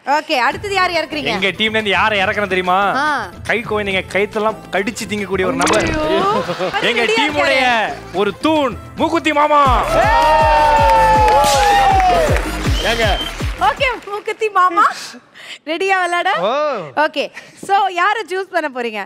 Okay அடுத்தது யார் இறக்குறீங்க எங்க டீம்ல இருந்து யாரை இறக்கணும் தெரியுமா ஆ. கை குழந்தைங்க கைத்தெல்லாம் கடிச்சு திங்கக்கூடிய ஒரு நபர் எங்க ரெடியா டீமுடைய ஒரு தூண் மூக்குத்தி மாமா ஏங்க ஓகே மூக்குத்தி மாமா ரெடியா விளையாட ஓ ஓகே சோ யாரை சூஸ் பண்ண போறீங்க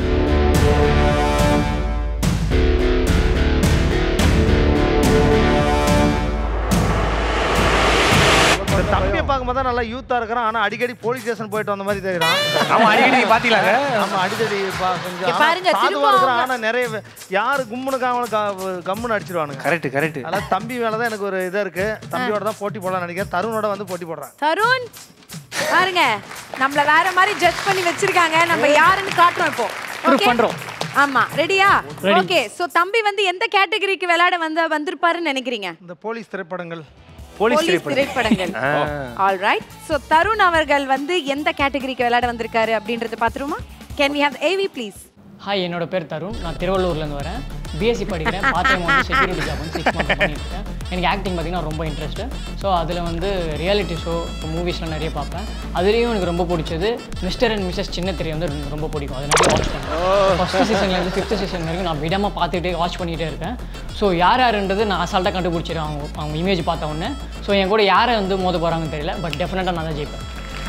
இந்த தம்பியை பார்க்கும்போது தான் நல்லா யூத்தா இருக்கிறான் ஆனா அடிக்கடி போலீஸ் ஸ்டேஷன் போயிட்டு வந்த மாதிரி தெரியுறான் ஆமா அடிக்கடி நீங்க பாத்தீங்களாங்க ஆமா அடிக்கடி பா- கொஞ்சம் இங்க ஆனா பாருங்க, சாதுவா திரும்ப இருக்கிறான் அவங்க- ஆனா நிறைய வே- யாரு கும்முனுக்கு அவனுக்கு க- கம்முன்னு அடிச்சிருவானுங்க கரெக்ட் கரெக்ட் அதனால தம்பி மேல தான் எனக்கு ஒரு இதா இருக்கு தம்பியோட தான் போட்டி போடலாம்னு நினைக்கிறேன் தருணோட வந்து போட்டி போடுறேன் தருண் பாருங்க நம்மள வேற மாதிரி ஜட்ஜ் பண்ணி வச்சிருக்காங்க நம்ம யாருன்னு காட்டுறோம் இப்போ ஓகே பண்றோம். ஆமா ரெடியா ஓகே சோ தம்பி வந்து எந்த கேட்டகரிக்கு விளையாட வந்து வந்திருப்பாருன்னு நினைக்கிறீங்க இந்த போலீஸ் திரைப்படங்கள் போலீஸ் போலீஸ் திரைப்படம் திரைப்படங்கள் ஆல் ரைட் ஸோ தருண் அவர்கள் வந்து எந்த கேட்டகரிக்கு விளையாட வந்திருக்காரு அப்படின்றத பார்த்துருமா can we have AV please hi என்னோட பேர் தருண் நான் திருவள்ளூர்லேருந்து வரேன் பிஎஸ்சி படிக்கிறேன் பார்ட் டைம் வந்து செக்யூரிட்டி ஜாப் வந்து சிக்ஸ் மந்த் பண்ணிட்டு இருக்கேன் எனக்கு ஆக்டிங் பார்த்தீங்கன்னா ரொம்ப இன்ட்ரெஸ்ட்டு ஸோ அதில் வந்து ரியாலிட்டி ஷோ மூவிஸ்லாம் நிறைய பார்ப்பேன் அதுலேயும் எனக்கு ரொம்ப பிடிச்சது மிஸ்டர் அண்ட் மிஸ்ஸஸ் சின்ன திரை வந்து எனக்கு ரொம்ப பிடிக்கும் அதை நிறைய வாட்ச் பண்ணுவேன் ஃபஸ்ட்டு சீசன்லேருந்து ஃபிஃப்த் சீசன் வரைக்கும் நான் விடாமல் பார்த்துட்டே வாட்ச் பண்ணிகிட்டே இருக்கேன் ஸோ யார் யாருன்றது நான் அசால்ட்டாக கண்டுபிடிச்சிடுவேன் அவங்க அவங்க இமேஜ் பார்த்த உடனே ஸோ என் கூட யாரை வந்து மோத போகிறாங்கன்னு தெரியல பட் டெஃபினட்டாக நான் தான் ஜெயிப்பேன்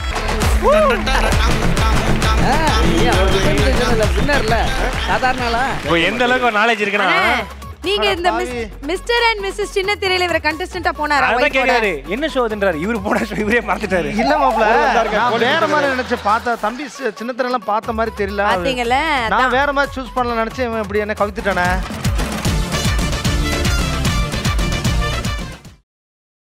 வின்னர்ல சாதாரணலா இப்போ எந்த அளவுக்கு நாலேஜ் இருக்குன்னா நீங்க இந்த மிஸ்டர் அண்ட் மிஸ்ஸஸ் சின்ன திரையில இவர கண்டஸ்டன்டா போனாரா அதான் wife ஓட? கேக்குறாரு என்ன ஷோதுன்றாரு இவரு போன ஷோ இவரே மறந்துட்டாரு இல்ல மாப்ள நான் வேற மாதிரி நினைச்சேன் பார்த்த தம்பி சி- சின்னத்திரெல்லாம் பார்த்த மாதிரி தெரியல பாத்தீங்கல்ல நான் வேற மாதிரி சூஸ் பண்ணல நினைச்சேன் இவன் இப்படி என்ன கவித்துட்டானே